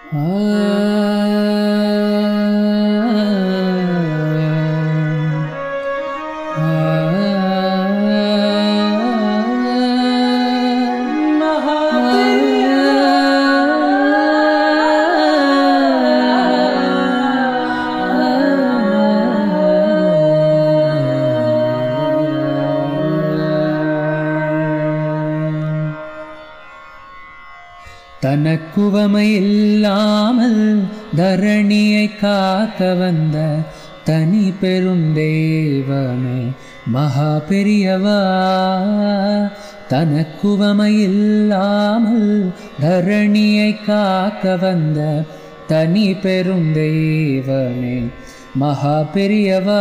தனக்குவமை இல்லாமல் தரணியை காக்க வந்த தனி பெருந்தேவனே மகா பெரியவா தனக்குவமை இல்லாமல் தரணியை காக்க வந்த தனி பெருந்தேவனே மகா பெரியவா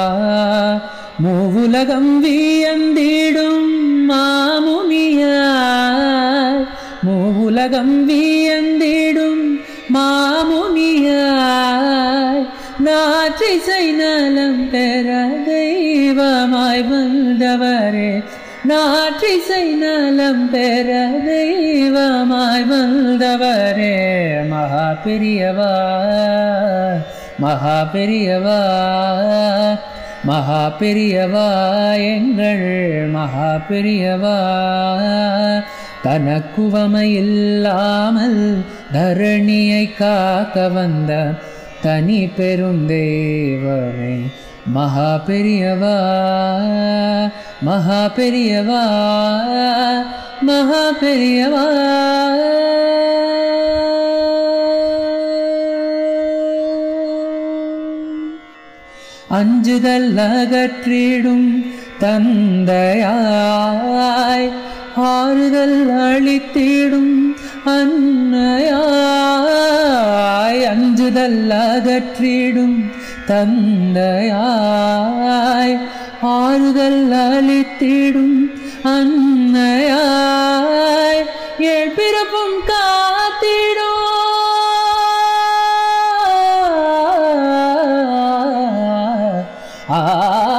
மூவுலகம் வியந்திடும் மாமுனியார் மூவுலகம் வியந்திடும் மாமுனியாய் நாற்றிசை நலம் பெற தெய்வமாய் வந்தவரே நாற்றிசை நலம் பெற தெய்வமாய் வந்தவரே மகா பெரியவா மகா பெரியவா மகா பெரியவா எங்கள் மகா பெரியவா தனக்குவமை இல்லாமல் தரணியை காக்க வந்த தனி பெருந்தேவனே மகா பெரியவா மகா பெரியவா மகா பெரியவா அஞ்சுதல் அகற்றிடும் தந்தையாய் ஆறுதல் அளித்திடும் அன்னையாய் அஞ்சுதல் அகற்றிடும் தந்தையாய் ஆறுதல் அளித்திடும் அன்னையாய் ஏழ்பிறப்பும் காத்திடும் ஆ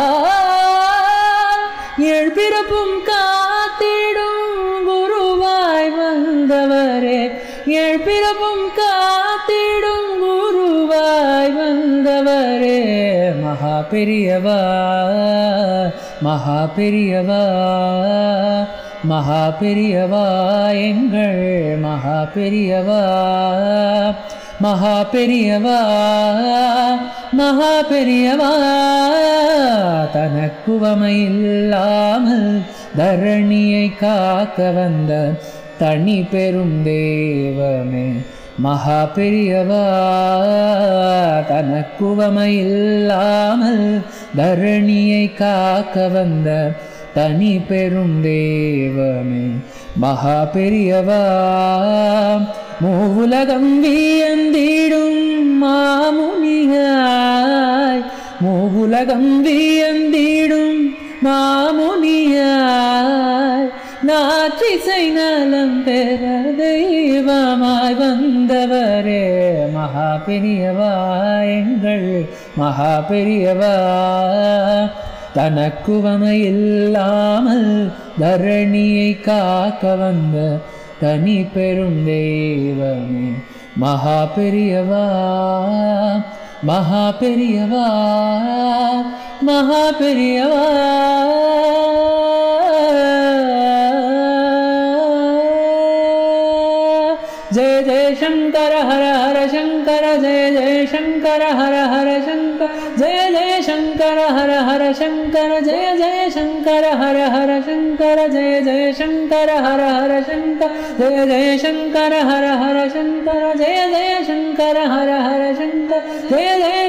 ஏழ்பிறப்பும் காத்திடும் குருவாய் வந்தவரே ஏழ்பிறப்பும் காத்திடும் குருவாய் வந்தவரே மகா பெரியவா மகா பெரியவா மகா பெரியவா எங்கள் மகா பெரியவா மகா பெரியவா மகா பெரியவா தனக்குவமை இல்லாமல் தரணியை காக்க வந்த தனி பெரும் தேவமே மகா பெரியவா தனக்குவமை இல்லாமல் தரணியை காக்க வந்த தனி பெரும் தேவமே மகா பெரியவா மூவுலகம் வியந்திடும் மாமுனியாய் மூவுலகம் வியந்திடும் மாமுனியாய் நாற்றிசை நலம் பெற தெய்வமாய் வந்தவரே மகா பெரியவா எங்கள் மகா பெரியவா தனக்குவமை இல்லாமல் தரணியை காக்க வந்த தனி பெரும் தெய்வமே மகா பெரியவா மகா பெரியவா மகா பெரியவா जय जय शंकर हर हर शंकर जय जय शंकर हर हर शंकर जय जय शंकर हर हर शंकर जय जय शंकर हर हर शंकर जय जय शंकर हर हर शंकर जय जय शंकर हर हर शंकर जय जय शंकर हर हर शंकर जय जय